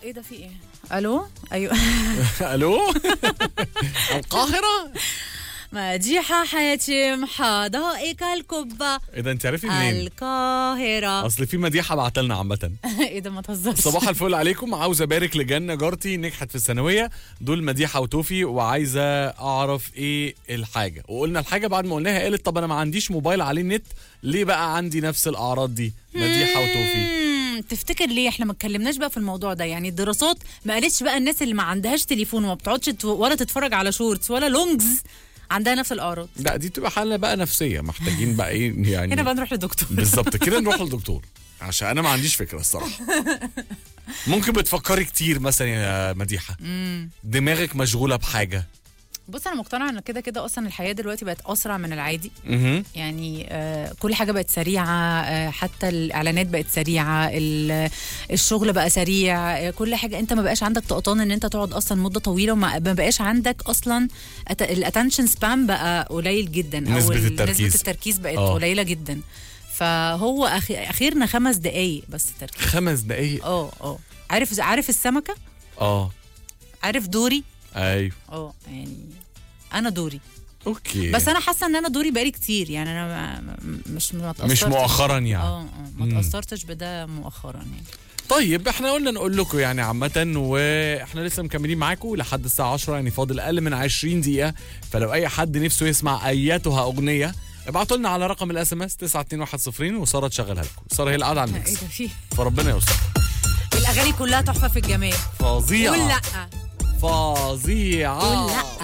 ايه ده في ايه الو ايوه الو القاهره مديحة حاتم حدائق القبة ايه ده انت عارفي منين القاهرة اصل في مديحه بعت لنا عامه ايه ده ما تهزرش صباح الفل عليكم عاوز ابارك لجنة جارتي نجحت في الثانويه دول مديحه وتوفي وعايزه اعرف ايه الحاجه وقلنا الحاجه بعد ما قلناها قالت طب انا ما عنديش موبايل عليه النت ليه بقى عندي نفس الاعراض دي مديحه وتوفي مم، تفتكر ليه احنا ما اتكلمناش بقى في الموضوع ده يعني الدراسات ما قالتش بقى الناس اللي ما عندهاش تليفون وما بتقعدش تف- ولا تتفرج على شورتس ولا لونجز عندها نفس الاعراض لا دي تبقى حاله بقى نفسيه محتاجين بقى ايه يعني هنا بقى نروح لدكتور بالظبط كده نروح للدكتور عشان انا ما عنديش فكره الصراحه ممكن بتفكري كتير مثلا يا مديحه دماغك مشغوله بحاجه بص انا مقتنعه ان كده كده اصلا الحياه دلوقتي بقت اسرع من العادي مهم. يعني آه، كل حاجه بقت سريعه آه، حتى الاعلانات بقت سريعه ال- الشغل بقى سريع آه، كل حاجه انت ما بقاش عندك طقطان ان انت تقعد اصلا مده طويله وما ما بقاش عندك اصلا الاتنشن سبان بقى قليل جدا نسبة ال- التركيز. نسبه التركيز بقت آه. قليله جدا فهو أخ- اخيرنا خمس دقايق بس تركيز خمس دقايق اه اه عارف عارف السمكه اه عارف دوري ايوه اه يعني انا دوري اوكي بس انا حاسه ان انا دوري بقالي كتير يعني انا ما- ما- مش ما مش اتأثرتش. مؤخرا يعني اه اه ما مم. تاثرتش بده مؤخرا يعني طيب احنا قلنا نقول لكم يعني عامة واحنا لسه مكملين معاكم لحد الساعة 10 يعني فاضل اقل من 20 دقيقة فلو اي حد نفسه يسمع اياتها اغنية ابعتوا لنا على رقم الاس ام اس 92110 وسارة تشغلها لكم سارة هي اللي قاعدة على ايه الميكس ده في فربنا يستر الاغاني كلها تحفه في الجمال فظيعة قول لا فظيعة قول لا